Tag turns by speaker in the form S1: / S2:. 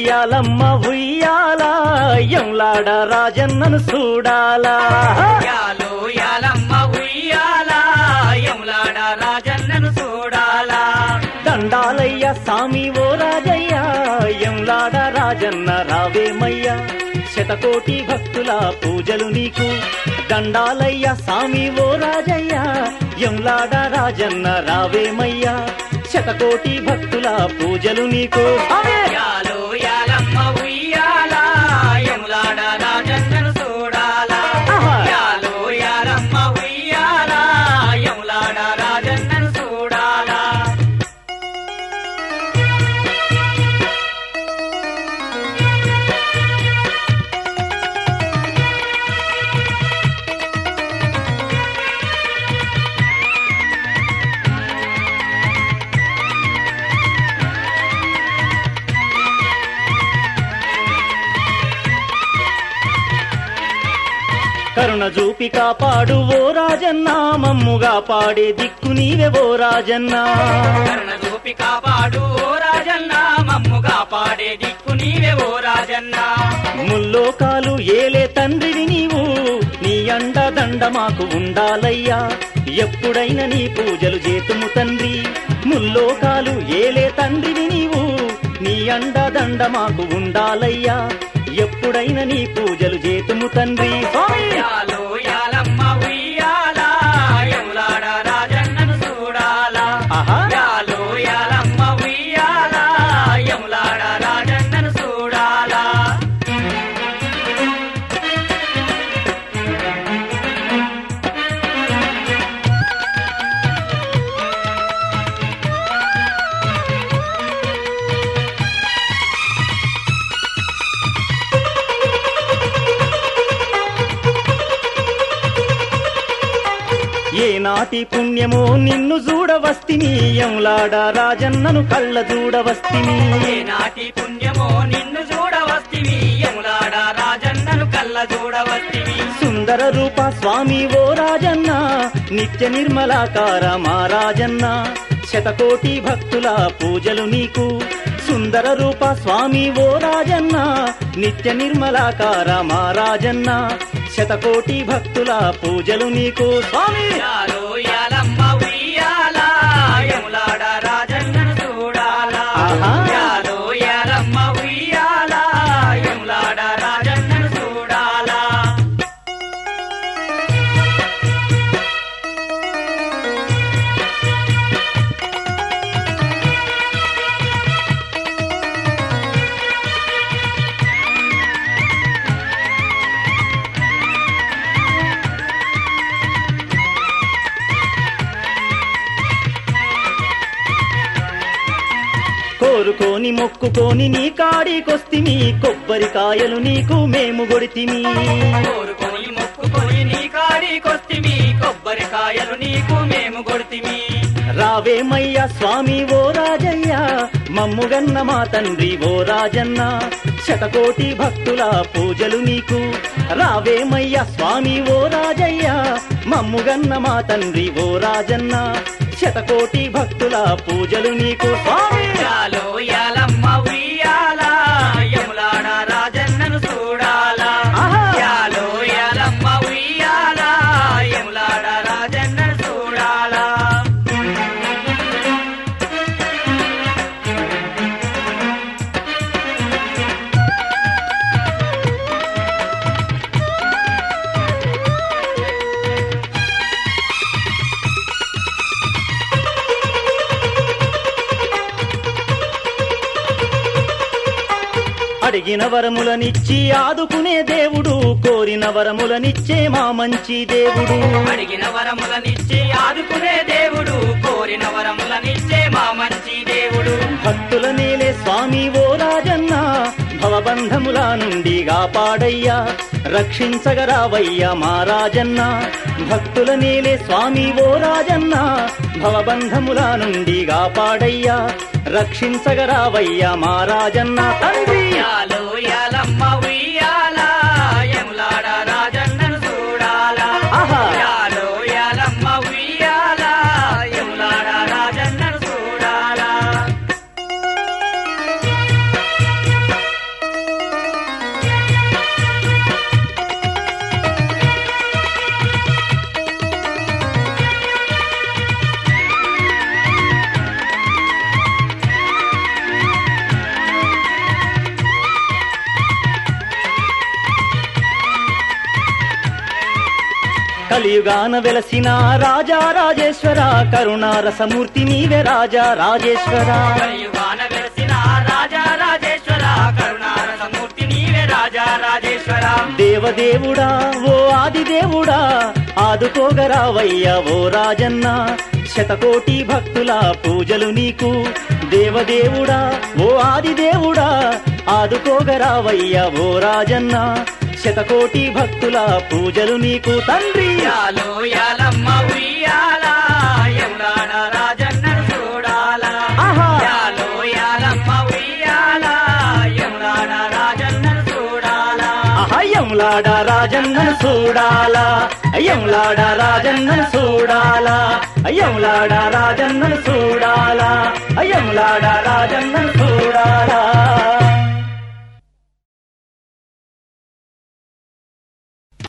S1: యాలమ్మ ఉయ్యాల ఎంలాడ రాజన్నను చూడాలా
S2: యాలో యాలమ్మ ఉయ్యాల యములాడ రాజన్నను చూడాలా
S1: దండాలయ్య సామి ఓ రాజయ్య ఎంలాడ రాజన్న రావేమయ్యా శతకోటి భక్తుల పూజలు నీకు దండాలయ్య సామి ఓ రాజయ్య ఎంలాడ రాజన్న రావేమయ్యా శతకోటి భక్తుల పూజలు నీకు స్వామి!
S2: యాలో యాలమ్మ ఉయ్యాల యములాడ రాజన్నను చూడాలా
S1: ఆహా!
S2: యాలో యాలమ్మ ఉయ్యాల యములాడ రాజన్నను చూడాలా
S1: కరుణ చూపి కాపాడు ఓ రాజన్న మమ్ముగా పాడే దిక్కు నీవే ఓ రాజన్న
S2: కరుణ చూపి కాపాడు ఓ రాజన్న మమ్ము కాపాడే దిక్కు నీవే ఓ రాజన్న
S1: ముల్లోకాలు ఏలే తండ్రివి నీవు నీ అండ దండ మాకు ఉండాలయ్యా ఎప్పుడైనా నీ పూజలు చేతుము తండ్రి ముల్లోకాలు ఏలే తండ్రివి నీవు నీ అండ దండ మాకు ఉండాలయ్యా ఎప్పుడైనా నీ పూజలు చేతుము తండ్రి స్వామి!
S2: యాలో యాలమ్మ ఉయ్యాల యములాడ రాజన్నను చూడాలా
S1: ఆహా!
S2: యాలో యాలమ్మ ఉయ్యాల యములాడ రాజన్నను చూడాలా
S1: ఏ నాటి పుణ్యమో నిన్ను చూడవస్తిని ఎంలాడ రాజన్నను కళ్ళ చూడవస్తిని
S2: ఏ నాటి పుణ్యమో నిన్ను చూడవస్తివి యములాడ రాజన్నను కళ్ళ చూడవస్తివి
S1: సుందర రూప స్వామి ఓ రాజన్న నిత్య నిర్మలాకార మా రాజన్న శతకోటి భక్తుల పూజలు నీకు సుందర రూప స్వామి ఓ రాజన్న నిత్య నిర్మలాకార మా రాజన్న శతకోటి భక్తుల పూజలు నీకు స్వామి
S2: యాలో యాలమ్మ ఉయ్యాల యములాడ రాజన్నను చూడాలా
S1: ఆహా.
S2: యాలో యాలమ్మ ఉయ్యాల యములాడ రాజన్నను చూడాలా
S1: కోరుకోని మొక్కుకోని నీ కాడికొస్తిమి కొబ్బరికాయలు నీకు మేము గొడితిమి
S2: కోరుకొని మొక్కుకొని నీ కాడికొస్తిమి కొబ్బరికాయలు నీకు మేము కొడితిమి
S1: రావేమయ్య స్వామి ఓ రాజయ్య మమ్ముగన్న మా తండ్రి ఓ రాజన్న శతకోటి భక్తుల పూజలు నీకు రావేమయ్య స్వామి ఓ రాజయ్య మమ్ముగన్న మా తండ్రి ఓ రాజన్న శతకోటి భక్తుల పూజలు నీకు స్వామి
S2: యాలో యాలమ్మ ఉయ్యాల యములాడ రాజన్నను చూడాలా
S1: ఆహా!
S2: యాలో యాలమ్మ ఉయ్యాల యములాడ రాజన్నను చూడాలా
S1: అడిగిన వరములనిచ్చి ఆదుకునే దేవుడు కోరిన వరములనిచ్చే మా మంచి దేవుడు
S2: అడిగిన వరములనిచ్చి ఆదుకునే దేవుడు కోరిన వరములనిచ్చే మా మంచి దేవుడు
S1: భక్తుల నేలే స్వామి ఓ రాజన్న భవబంధముల నుండి కాపాడయ్యా రక్షించగరావయ్యా మా రాజన్న భక్తుల నేలే స్వామి ఓ రాజన్న భవబంధముల నుండి కాపాడయ్యా రక్షించగరావయ్యా మా రాజన్న తండ్రి
S2: యాలో యాలమ్మ ఉయ్యాల యములాడ రాజన్నను చూడాలా
S1: ఆహా!
S2: యాలో యాలమ్మ ఉయ్యాల యములాడ రాజన్నను చూడాలా
S1: కలియుగాన వెలసిన రాజా రాజేశ్వర కరుణారసమూర్తి నీవే రాజా రాజేశ్వర
S2: కలియుగాన వెలసిన రాజా రాజేశ్వర కరుణారసమూర్తి నీవే రాజా రాజేశ్వర
S1: దేవదేవుడా ఓ ఆదిదేవుడా ఆదుకోగరావయ్యా ఓ రాజన్న శతకోటి భక్తుల పూజలు నీకు దేవదేవుడా ఓ ఆదిదేవుడా ఆదుకోగరావయ్యా ఓ రాజన్న శతకోటి భక్తుల పూజలు నీకు తండ్రి
S2: యాలో యాలమ్మ ఉయ్యాల యములాడ రాజన్నను చూడాలా
S1: ఆహా.
S2: యాలో యాలమ్మ ఉయ్యాల యములాడ రాజన్నను చూడాలా
S1: అహయ్యంలాడ రాజన్నను చూడాలా అయ్యంలాడ రాజన్నను చూడాలా అయ్యంలాడ రాజన్నను చూడాలా అయ్యంలాడ రాజన్నను చూడాలా